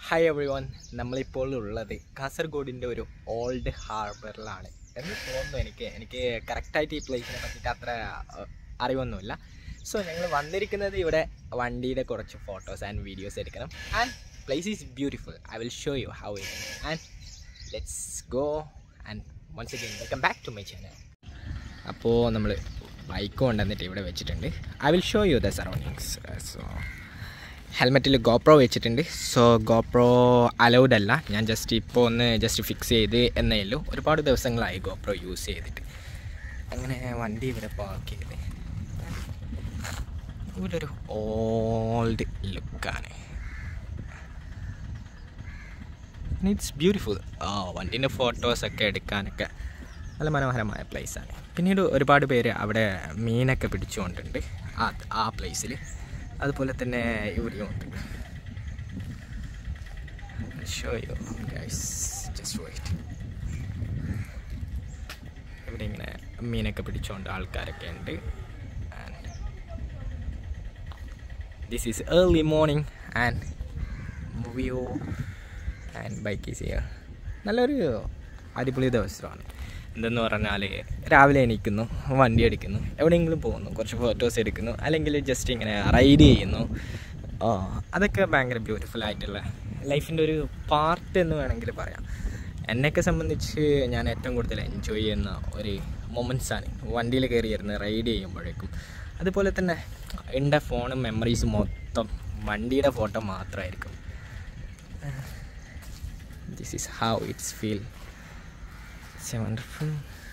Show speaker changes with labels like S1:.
S1: hi every one നമ്മളിപ്പോൾ ഉള്ളത് കാസർഗോഡിൻ്റെ ഒരു ഓൾഡ് ഹാർബറിലാണ് എന്ന് തോന്നുന്നു എനിക്ക് എനിക്ക് കറക്റ്റായിട്ട് ഈ പ്ലേസിനെ പറ്റിയിട്ട് അത്ര അഹ്, അറിവൊന്നുമില്ല സോ ഞങ്ങൾ വന്നിരിക്കുന്നത് ഇവിടെ വണ്ടിയുടെ കുറച്ച് ഫോട്ടോസ് ആൻഡ് വീഡിയോസ് എടുക്കണം and place is beautiful I will show you how it and let's go and once again welcome back to my channel അപ്പോൾ നമ്മൾ ബൈക്ക് കൊണ്ടുവന്നിട്ട് ഇവിടെ വെച്ചിട്ടുണ്ട് I will show you the surroundings so ഹെൽമെറ്റിൽ GoPro വെച്ചിട്ടുണ്ട് so GoPro allowed അല്ല ഞാൻ just ഇപ്പോൾ ഒന്ന് ജസ്റ്റ് ഫിക്സ് ചെയ്ത് എന്നേ ഉള്ളൂ ഒരുപാട് ദിവസങ്ങളായി ഗോപ്രോ യൂസ് ചെയ്തിട്ട് അങ്ങനെ വണ്ടി ഇവിടെ പാർക്ക് ചെയ്ത് ഇവിടെ ഒരു ഓൾഡ് ലുക്കാണ് ഇറ്റ്സ് ബ്യൂട്ടിഫുൾ ആ വണ്ടീൻ്റെ ഫോട്ടോസൊക്കെ എടുക്കാനൊക്കെ നല്ല മനോഹരമായ പ്ലേസാണ് പിന്നീട് ഒരുപാട് പേര് അവിടെ മീനൊക്കെ പിടിച്ചുകൊണ്ടുണ്ട് ആ ആ പ്ലേസിൽ അതുപോലെ തന്നെ ഇവിടെയും ഉണ്ട് show you guys just wait ഇവിടെ ഇങ്ങനെ മീനൊക്കെ പിടിച്ചുകൊണ്ട് ആൾക്കാരൊക്കെ ഉണ്ട് and this is early morning and view and bike is here നല്ലൊരു അടിപൊളി ദിവസമാണ് എന്തെന്ന് പറഞ്ഞാൽ രാവിലെ എണീക്കുന്നു വണ്ടി എടുക്കുന്നു എവിടെയെങ്കിലും പോകുന്നു കുറച്ച് ഫോട്ടോസ് എടുക്കുന്നു അല്ലെങ്കിൽ ജസ്റ്റ് ഇങ്ങനെ റൈഡ് ചെയ്യുന്നു ആ, അതൊക്കെ ഭയങ്കര ബ്യൂട്ടിഫുൾ ആയിട്ടുള്ള ലൈഫിൻ്റെ ഒരു പാർട്ട് എന്ന് വേണമെങ്കിൽ പറയാം എന്നെയൊക്കെ സംബന്ധിച്ച് ഞാൻ ഏറ്റവും കൂടുതൽ എൻജോയ് ചെയ്യുന്ന ഒരു മൊമെൻറ്റ്സാണ് വണ്ടിയിൽ കയറി ഇരുന്ന് റൈഡ് ചെയ്യുമ്പോഴേക്കും അതുപോലെ തന്നെ എൻ്റെ ഫോണും മെമ്മറീസും മൊത്തം വണ്ടിയുടെ ഫോട്ടോ മാത്രമായിരിക്കും this is how it's feel it's a wonderful